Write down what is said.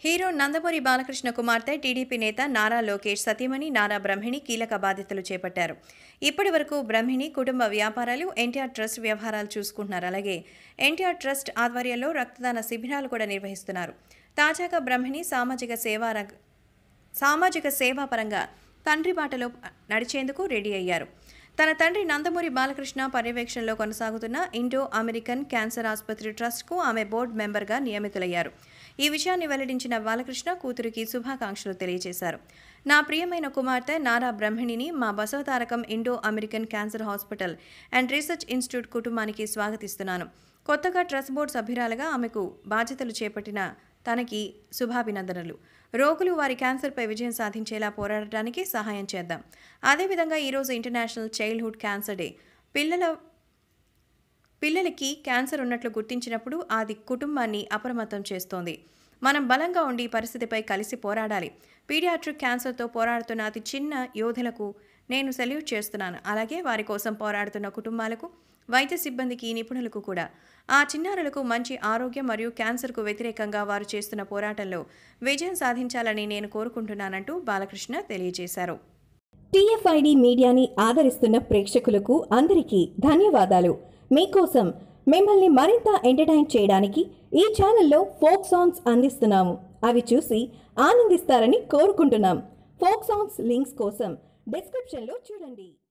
hero Nandamuri Balakrishna కుమార్తె TDP నేత నారా లోకేష్ సతీమణి నారా బ్రహ్మిణి కీలక బాధ్యతలు చేపట్టారు ఇప్పటి వరకు బ్రహ్మిణి కుటుంబ వ్యాపారాలు ఎన్టీఆర్ ట్రస్ట్ వ్యవహారాలు చూసుకుంటున్నారు అలాగే ఎన్టీఆర్ ట్రస్ట్ ఆధ్వర్యంలో రక్తదాన శిబిరాలు కూడా నిర్వహిస్తున్నారు తాజాగా బ్రహ్మిణి సామాజిక సేవా రంగ సామాజిక సేవా పరంగా తండ్రి బాటలో నడిచేందుకు రెడీ అయ్యారు తన తండ్రి నందమూరి బాలకృష్ణ పర్యవేక్షణలో కొనసాగుతున్న ఇండో అమెరికన్ క్యాన్సర్ ఆసుపత్రి ట్రస్ట్కు ఆమె బోర్డు మెంబర్గా నియమితులయ్యారు ఈ విషయాన్ని వెల్లడించిన బాలకృష్ణ కూతురికి శుభాకాంక్షలు తెలియజేశారు నా ప్రియమైన కుమార్తె నారా బ్రహ్మిణిని మా Basavatarakam Indo American cancer hospital and research institute కుటుంబానికి స్వాగతిస్తున్నాను కొత్తగా ట్రస్ట్ బోర్డు సభ్యురాలుగా ఆమెకు బాధ్యతలు చేపట్టిన తనకి శుభాభినందనలు రోగులు వారి క్యాన్సర్పై విజయం సాధించేలా పోరాడటానికి సహాయం చేద్దాం అదేవిధంగా ఈరోజు ఇంటర్నేషనల్ చైల్డ్హుడ్ క్యాన్సర్ డే పిల్లల పిల్లలకి క్యాన్సర్ ఉన్నట్లు గుర్తించినప్పుడు అది కుటుంబాన్ని అప్రమత్తం చేస్తోంది మనం బలంగా ఉండి ఈ పరిస్థితిపై కలిసి పోరాడాలి పీడియాట్రిక్ క్యాన్సర్తో పోరాడుతున్న అతి చిన్న యోధులకు నేను సెల్యూట్ చేస్తున్నాను అలాగే వారి కోసం పోరాడుతున్న కుటుంబాలకు వైద్య సిబ్బందికి నిపుణులకు కూడా ఆ చిన్నారులకు మంచి ఆరోగ్యం మరియు క్యాన్సర్కు వ్యతిరేకంగా వారు చేస్తున్న పోరాటంలో విజయం సాధించాలని నేను కోరుకుంటున్నానంటూ బాలకృష్ణ తెలియజేశారు టీఎఫ్ఐడి మీడియాని ఆదరిస్తున్న ప్రేక్షకులకు అందరికీ ధన్యవాదాలు మీకోసం మిమ్మల్ని మరింత ఎంటర్టైన్ చేయడానికి ఈ ఛానల్లో ఫోక్ సాంగ్స్ అందిస్తున్నాము అవి చూసి ఆనందిస్తారని కోరుకుంటున్నాం ఫోక్ సాంగ్స్ లింక్స్ కోసం డిస్క్రిప్షన్లో చూడండి